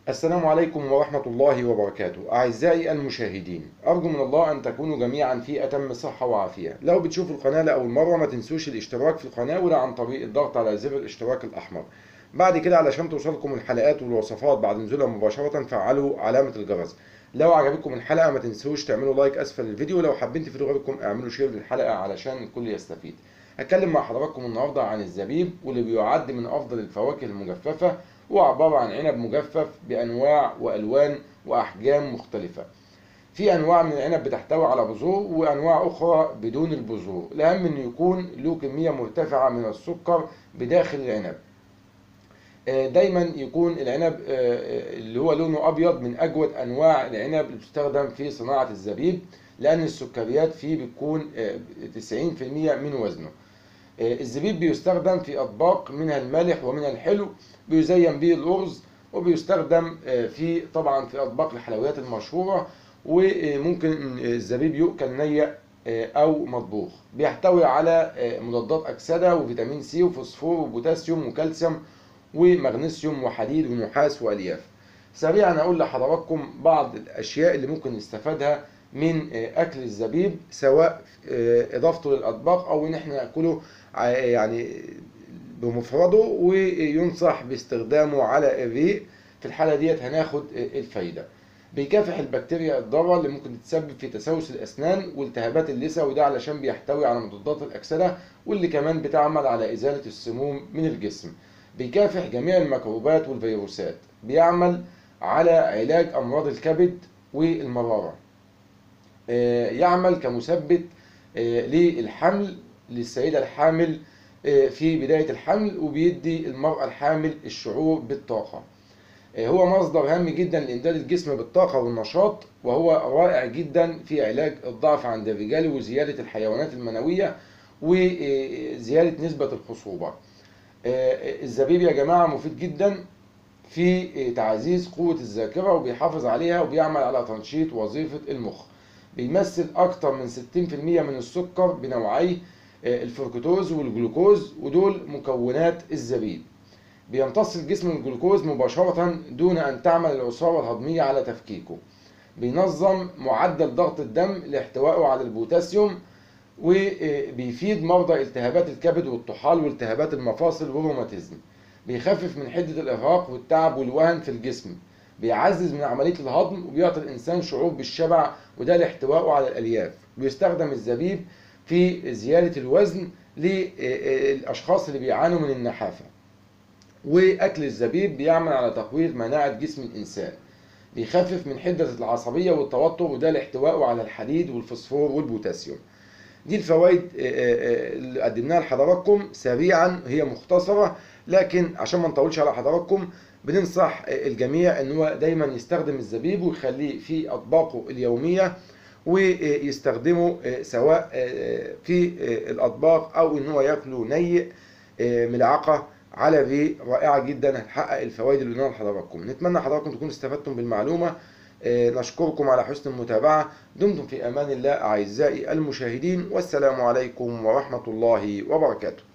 السلام عليكم ورحمة الله وبركاته أعزائي المشاهدين أرجو من الله أن تكونوا جميعا في أتم صحة وعافية لو بتشوفوا القناة لأول مرة ما تنسوش الاشتراك في القناة وده عن طريق الضغط على زر الاشتراك الأحمر بعد كده علشان توصلكم الحلقات والوصفات بعد نزولها مباشرة فعلوا علامة الجرس لو عجبتكم الحلقة ما تنسوش تعملوا لايك أسفل الفيديو لو حابين تفيدوا غيركم اعملوا شير للحلقة علشان الكل يستفيد هتكلم مع حضراتكم النهاردة عن الزبيب واللي بيعد من أفضل الفواكه المجففة هو عبارة عن عنب مجفف بأنواع وألوان وأحجام مختلفة في أنواع من العنب بتحتوي على بذور وأنواع أخرى بدون البذور الأهم أنه يكون له كمية مرتفعة من السكر بداخل العنب دايما يكون العنب اللي هو لونه أبيض من أجود أنواع العنب اللي بتستخدم في صناعة الزبيب لأن السكريات فيه بتكون 90% من وزنه الزبيب بيستخدم في أطباق منها المالح ومنها الحلو بيزين به الأرز وبيستخدم في طبعا في أطباق الحلويات المشهورة وممكن الزبيب يؤكل ني أو مطبوخ بيحتوي على مضادات أكسدة وفيتامين سي وفوسفور وبوتاسيوم وكالسيوم ومغنيسيوم وحديد ونحاس وألياف سريعا أقول لحضراتكم بعض الأشياء اللي ممكن نستفادها من أكل الزبيب سواء إضافته للأطباق أو إن احنا نأكله يعني بمفرده وينصح باستخدامه على الريق في الحالة ديت هناخد الفايدة بيكافح البكتيريا الضارة اللي ممكن تتسبب في تسوس الأسنان والتهابات اللثة وده علشان بيحتوي على مضادات الأكسدة واللي كمان بتعمل على إزالة السموم من الجسم بيكافح جميع الميكروبات والفيروسات بيعمل على علاج أمراض الكبد والمرارة يعمل كمثبت للحمل للسيدة الحامل في بداية الحمل وبيدي المرأة الحامل الشعور بالطاقة هو مصدر هام جدا لإمداد الجسم بالطاقة والنشاط وهو رائع جدا في علاج الضعف عند الرجال وزيادة الحيوانات المنوية وزيادة نسبة الخصوبة الزبيب يا جماعة مفيد جدا في تعزيز قوة الذاكرة وبيحافظ عليها وبيعمل على تنشيط وظيفة المخ بيمثل أكثر من 60% من السكر بنوعي الفركتوز والجلوكوز ودول مكونات الزبيب بيمتص الجسم الجلوكوز مباشرة دون أن تعمل العصارة الهضمية على تفكيكه بينظم معدل ضغط الدم لاحتوائه على البوتاسيوم وبيفيد مرضى التهابات الكبد والطحال والتهابات المفاصل والروماتيزم بيخفف من حدة الإرهاق والتعب والوهن في الجسم بيعزز من عملية الهضم وبيعطي الإنسان شعور بالشبع وده لاحتوائه على الألياف بيستخدم الزبيب في زيادة الوزن للأشخاص اللي بيعانوا من النحافة وأكل الزبيب بيعمل على تقوية مناعة جسم الإنسان بيخفف من حدة العصبية والتوتر وده لاحتوائه على الحديد والفوسفور والبوتاسيوم دي الفوائد اللي قدمناها لحضراتكم سريعا هي مختصرة لكن عشان ما نطولش على حضراتكم بننصح الجميع ان هو دايما يستخدم الزبيب ويخليه في اطباقه اليوميه ويستخدمه سواء في الاطباق او ان هو ياكله ني ملعقه على الريق رائعه جدا هتحقق الفوائد اللي قلناها لحضراتكم نتمنى حضراتكم تكونوا استفدتم بالمعلومه نشكركم على حسن المتابعه دمتم في امان الله اعزائي المشاهدين والسلام عليكم ورحمه الله وبركاته